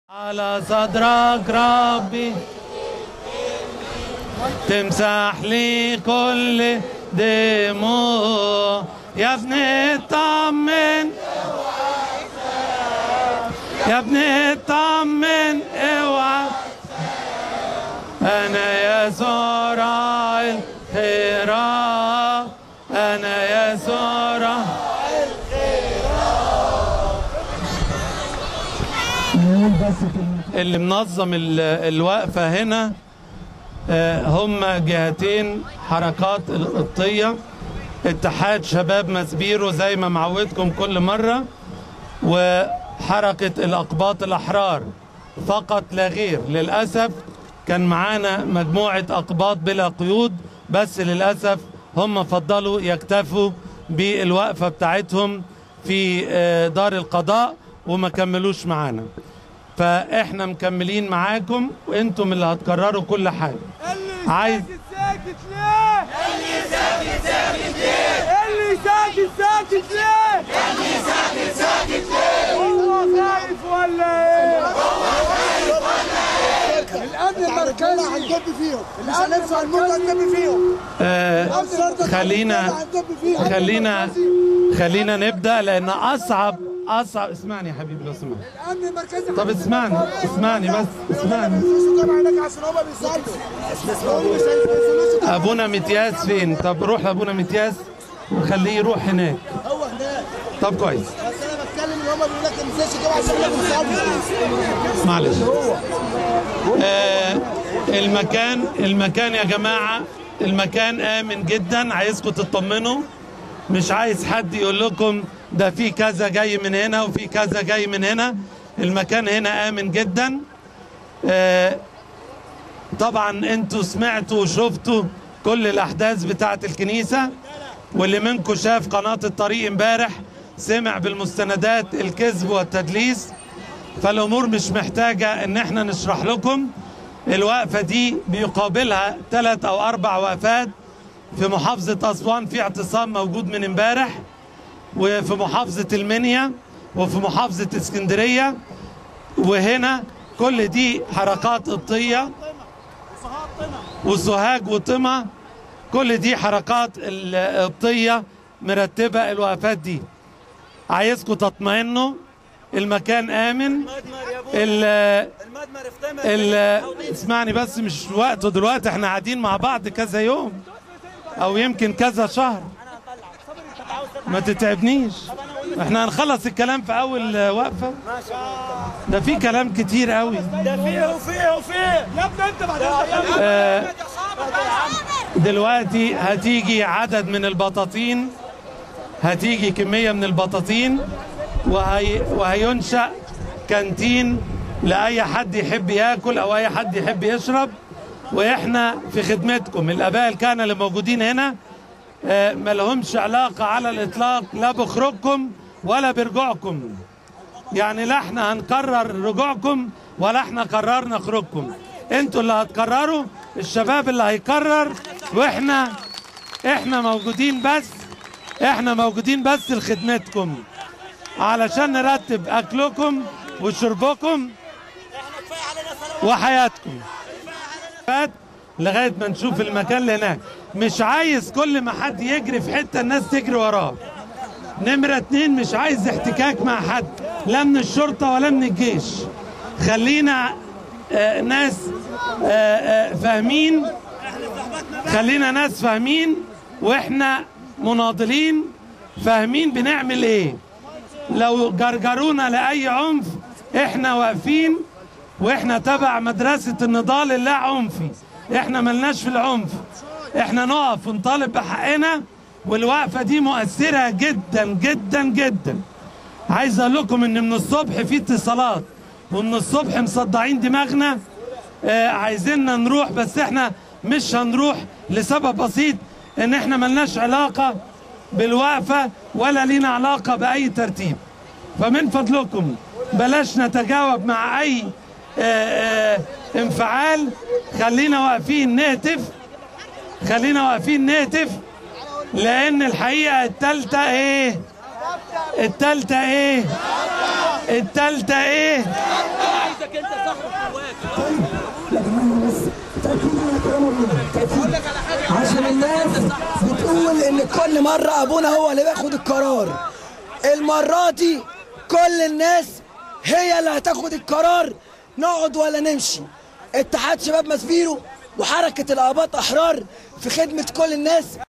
على صدرك ربي تمسح لي كل دموع يا ابني اطمن يا ابني اطمن اوعى انا يسوع راعي الخيرات انا يسوع راعي اللي منظم ال- الوقفة هنا آه، هم جهتين حركات القبطية اتحاد شباب مسبيرو زي ما معودكم كل مرة وحركة الأقباط الأحرار فقط لا غير للأسف كان معانا مجموعة أقباط بلا قيود بس للأسف هم فضلوا يكتفوا بالوقفة بتاعتهم في آه، دار القضاء وما كملوش معانا فاحنا مكملين معاكم وانتم اللي هتكرروا كل حاجه اللي عايز- ساكت ساكت ليه؟ اللي ساكت ساكت ليه؟ اللي ساكت ساكت ليه؟ اللي ساكت ساكت ليه؟ هو خايف ولا ايه؟ الامن المركزي هندب فيهم مش هننفع الموت هندب فيهم آه خلينا خلينا خلينا نبدا لان اصعب اصعب اسمعني يا حبيبي لو سمحت الامن المركزي طب اسمعني اسمعني بس اسمعني الفلوس طبعا هناك عشان هما بيصلوا يقولوا مش الفلوس ابونا متياس فين طب روح لابونا متياس وخليه يروح هناك هو هناك طب كويس بس انا بتكلم ان هما بيقولوا لك ما تنزلش كده عشان احنا بنصلي معلش آه المكان المكان يا جماعة المكان آمن جدا عايزكم تطمنوا مش عايز حد يقول لكم ده في كذا جاي من هنا وفي كذا جاي من هنا المكان هنا آمن جدا آه طبعا انتوا سمعتوا وشفتوا كل الأحداث بتاعت الكنيسة واللي منكم شاف قناة الطريق امبارح سمع بالمستندات الكذب والتدليس فالامور مش محتاجه ان احنا نشرح لكم الوقفه دي بيقابلها ثلاث او اربع وقفات في محافظه اسوان في اعتصام موجود من امبارح وفي محافظه المنيا وفي محافظه اسكندريه وهنا كل دي حركات قبطيه وسوهاج وطمع كل دي حركات القبطيه مرتبه الوقفات دي عايزكم تطمئنوا المكان امن ال ال اسمعني بس مش وقته دلوقتي احنا قاعدين مع بعض كذا يوم او يمكن كذا شهر ما تتعبنيش احنا هنخلص الكلام في اول وقفه ده في كلام كتير قوي ده فيه وفيه وفيه يا ابني انت بعد آه، دلوقتي هتيجي عدد من البطاطين هتيجي كمية من البطاطين وهي وهينشأ كانتين لأي حد يحب ياكل أو أي حد يحب يشرب وإحنا في خدمتكم الآباء الكهنة اللي موجودين هنا آه، ما لهمش علاقة على الإطلاق لا بخروجكم ولا برجوعكم يعني لا احنا هنقرر رجوعكم ولا احنا قررنا خروجكم انتوا اللي هتقرروا الشباب اللي هيقرر واحنا احنا موجودين بس احنا موجودين بس لخدمتكم علشان نرتب اكلكم وشربكم وحياتكم فات لغايه ما نشوف المكان اللي هناك مش عايز كل ما حد يجري في حته الناس تجري وراه نمرة اتنين مش عايز احتكاك مع حد لا من الشرطة ولا من الجيش خلينا آه ناس آه آه فاهمين خلينا ناس فاهمين واحنا مناضلين فاهمين بنعمل ايه لو جرجرونا لأي عنف احنا واقفين واحنا تبع مدرسة النضال اللا عنفي احنا ملناش في العنف احنا نقف ونطالب بحقنا والوقفة دي مؤثرة جدا جدا جدا عايز اقول لكم ان من الصبح في اتصالات ومن الصبح مصدعين دماغنا آه عايزيننا نروح بس احنا مش هنروح لسبب بسيط ان احنا ملناش علاقة بالوقفة ولا لينا علاقة بأي ترتيب فمن فضلكم بلاش نتجاوب مع أي آه، آه، انفعال خلينا واقفين نهتف خلينا واقفين نهتف لأن الحقيقة التالتة إيه؟ التالتة إيه؟ التالتة إيه؟ نفسك انت صاحب جواك عشان الناس بتقول ان كل مره ابونا هو اللي بياخد القرار المره دي كل الناس هي اللي هتاخد القرار نقعد ولا نمشي اتحاد شباب مسبيرو وحركه الاباط احرار في خدمه كل الناس